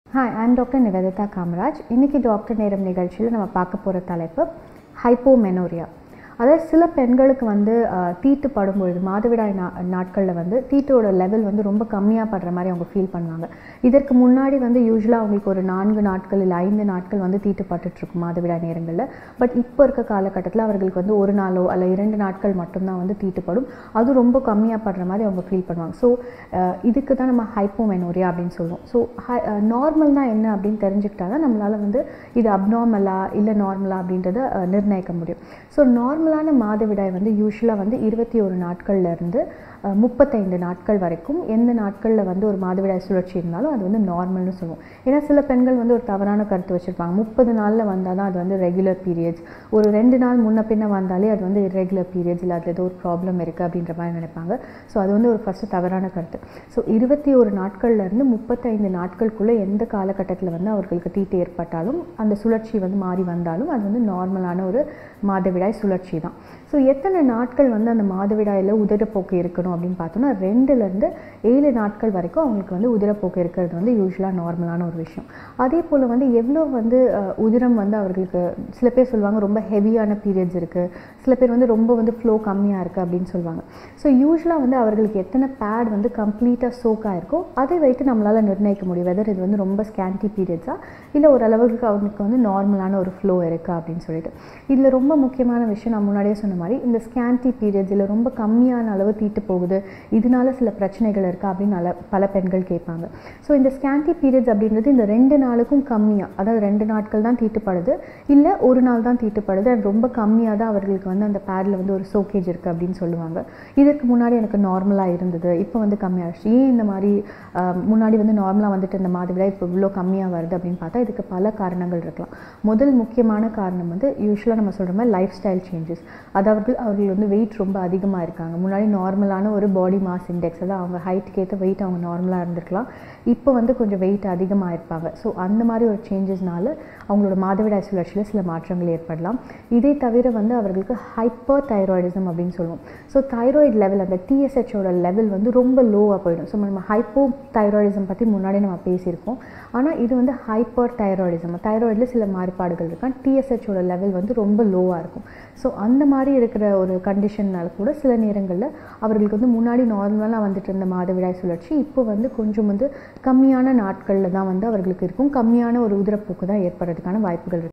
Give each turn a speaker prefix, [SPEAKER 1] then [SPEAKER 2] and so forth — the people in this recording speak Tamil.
[SPEAKER 1] hi I'm doctor Nivedita Kamaraj இன்றைக்கி டாக்டர் நேரம் நிகழ்ச்சியில் நம்ம பார்க்க போகிற தலைப்பு ஹைப்போமெனோரியா அதாவது சில பெண்களுக்கு வந்து அஹ், தீட்டு படும்பொழுது மாதவிடாய் நா நாட்களில் வந்து தீட்டோட லெவல் வந்து ரொம்ப கம்மியாக படுற மாதிரி அவங்க ஃபீல் பண்ணுவாங்க இதற்கு முன்னாடி வந்து யூஸ்வலாக அவங்களுக்கு ஒரு நான்கு நாட்கள் இல்லை ஐந்து நாட்கள் வந்து தீட்டு பட்டுட்ருக்கும் மாதவிடாய் நேரங்களில் பட் இப்போ இருக்க காலகட்டத்தில் அவர்களுக்கு வந்து ஒரு நாளோ அல்ல இரண்டு நாட்கள் மட்டும்தான் வந்து தீட்டுப்படும் அது ரொம்ப கம்மியாக படுற மாதிரி அவங்க ஃபீல் பண்ணுவாங்க ஸோ இதுக்கு தான் நம்ம ஹைப்போமெனோரியா அப்படின்னு சொல்லுவோம் ஸோ ஹை நார்மல்னா என்ன அப்படின்னு தெரிஞ்சுக்கிட்டா தான் நம்மளால் வந்து இது அப்நார்மலா இல்லை நார்மலா அப்படின்றத அஹ், நிர்ணயிக்க முடியும் ஸோ நார்மலான மாதவிடாய் வந்து யூஸ்வலாக வந்து இருபத்தி ஒரு நாட்கள்லேருந்து முப்பத்தைந்து நாட்கள் வரைக்கும் எந்த நாட்களில் வந்து ஒரு மாதவிடாய் சுழற்சி இருந்தாலும் அது வந்து நார்மல்னு சொல்லுவோம் ஏன்னா சில பெண்கள் வந்து ஒரு தவறான கருத்து வச்சுருப்பாங்க முப்பது நாளில் வந்தால் தான் அது வந்து ரெகுலர் பீரியட்ஸ் ஒரு ரெண்டு நாள் முன்ன பின்ன வந்தாலே அது வந்து irregular பீரியட்ஸ் இல்லை அதில் ஏதோ ஒரு ப்ராப்ளம் இருக்குது அப்படின்ற மாதிரி நினைப்பாங்க ஸோ அது வந்து ஒரு ஃபஸ்ட்டு தவறான கருத்து ஸோ இருபத்தி ஒரு நாட்கள்லேருந்து முப்பத்தைந்து நாட்களுக்குள்ளே எந்த காலகட்டத்தில் வந்து அவர்களுக்கு தீட்டு ஏற்பட்டாலும் அந்த சுழற்சி வந்து மாறி வந்தாலும் அது வந்து நார்மலான ஒரு மாதவிடாய் சுழற்சி தான் ஸோ எத்தனை நாட்கள் வந்து அந்த மாதவிடாயில் உதிரப்போக்கு இருக்கணும் அப்படின்னு பார்த்தோம்னா ரெண்டுலேருந்து ஏழு நாட்கள் வரைக்கும் அவங்களுக்கு வந்து உதிரப்போக்கு இருக்கிறது வந்து யூஸ்வலாக நார்மலான ஒரு விஷயம் அதே போல் வந்து எவ்வளோ வந்து அஹ், உதிரம் வந்து அவர்களுக்கு சில பேர் சொல்லுவாங்க ரொம்ப ஹெவியான பீரியட்ஸ் இருக்குது சில பேர் வந்து ரொம்ப வந்து ஃப்ளோ கம்மியாக இருக்குது அப்படின்னு சொல்லுவாங்க ஸோ யூஸ்வலாக வந்து அவர்களுக்கு எத்தனை பேட் வந்து கம்ப்ளீட்டாக சோக்காக இருக்கோ அதை வைத்து நம்மளால் நிர்ணயிக்க முடியும் வெதர் இது வந்து ரொம்ப ஸ்கேன்டி பீரியட்ஸா இல்லை ஓரளவுக்கு அவங்களுக்கு வந்து நார்மலான ஒரு ஃப்ளோ இருக்கா அப்படின்னு சொல்லிட்டு இதில் ரொம்ப முக்கியமான விஷயம் நான் முன்னாடியே சொன்ன மாதிரி இந்த ஸ்கேன்டி பீரியட்ஸ் இல்லை ரொம்ப கம்மியான அளவு தீட்டு போகுது இதனால சில பிரச்சனைகள் இருக்கா அப்படின்னு நல்ல பல பெண்கள் கேட்பாங்க ஸோ இந்த ஸ்கேன்டி பீரியட்ஸ் அப்படின்றது இந்த ரெண்டு நாளுக்கும் கம்மியாக அதாவது ரெண்டு நாட்கள் தான் தீட்டுப்படுது இல்லை ஒரு நாள் தான் தீட்டுப்படுது அது ரொம்ப கம்மியாக தான் அவர்களுக்கு வந்து அந்த பேடில் வந்து ஒரு சோக்கேஜ் இருக்குது அப்படின்னு சொல்லுவாங்க இதற்கு முன்னாடி எனக்கு நார்மலாக இருந்தது இப்போ வந்து கம்மியாகிடுச்சு ஏன் இந்த மாதிரி ஆஹ், முன்னாடி வந்து நார்மலாக வந்துட்டு இந்த மாதவிடாய் இப்போ இவ்வளோ கம்மியாக வருது அப்படின்னு பார்த்தா இதுக்கு பல காரணங்கள் இருக்கலாம் முதல் முக்கியமான காரணம் வந்து யூஸ்வலாக நம்ம சொல்கிற மாதிரி லைஃப் ஸ்டைல் சேஞ்சஸ் அதாவது அவர்கள் வந்து வெயிட் ரொம்ப அதிகமாக இருக்காங்க முன்னாடி நார்மலான ஒரு பாடி மாஸ் இண்டெக்ஸ் அதாவது அவங்க ஹைட்டுக்கு ஏற்ற வெயிட் அவங்க நார்மலாக இருந்திருக்கலாம் இப்போ வந்து கொஞ்சம் வெயிட் அதிகமாக இருப்பாங்க ஸோ அந்த மாதிரி ஒரு சேஞ்சஸ்னால அவங்களோட மாதவிடாய் சுழற்சியில் சில மாற்றங்கள் ஏற்படலாம் இதை தவிர வந்து அவர்களுக்கு ஹைப்பர் தைராய்டிசம் அப்படின்னு சொல்லுவோம் ஸோ தைராய்டு லெவல் அந்த டிஎஸ்ஹெச்சோட லெவல் வந்து ரொம்ப லோவாக போயிடும் ஸோ நம்ம ஹைப்போ தைராய்டிசம் பற்றி முன்னாடி நம்ம பேசியிருக்கோம் ஆனால் இது வந்து ஹைப்பர் தைராய்டிசம் தைராய்டில் சில மாறுபாடுகள் இருக்கும் டிஎஸ்ஹெச்சோட லெவல் வந்து ரொம்ப லோவாக இருக்கும் ஸோ அந்த மாதிரி இருக்கிற ஒரு கண்டிஷன்னால கூட சில நேரங்களில் அவர்களுக்கு வந்து முன்னாடி நார்மலாக வந்துட்டு இருந்த மாதவிடாய் சுழற்சி இப்போ வந்து கொஞ்சம் வந்து கம்மியான நாட்களில் தான் வந்து அவர்களுக்கு இருக்கும் கம்மியான ஒரு உதிரப்போக்கு தான் ஏற்படுறதுக்கான வாய்ப்புகள் இருக்கு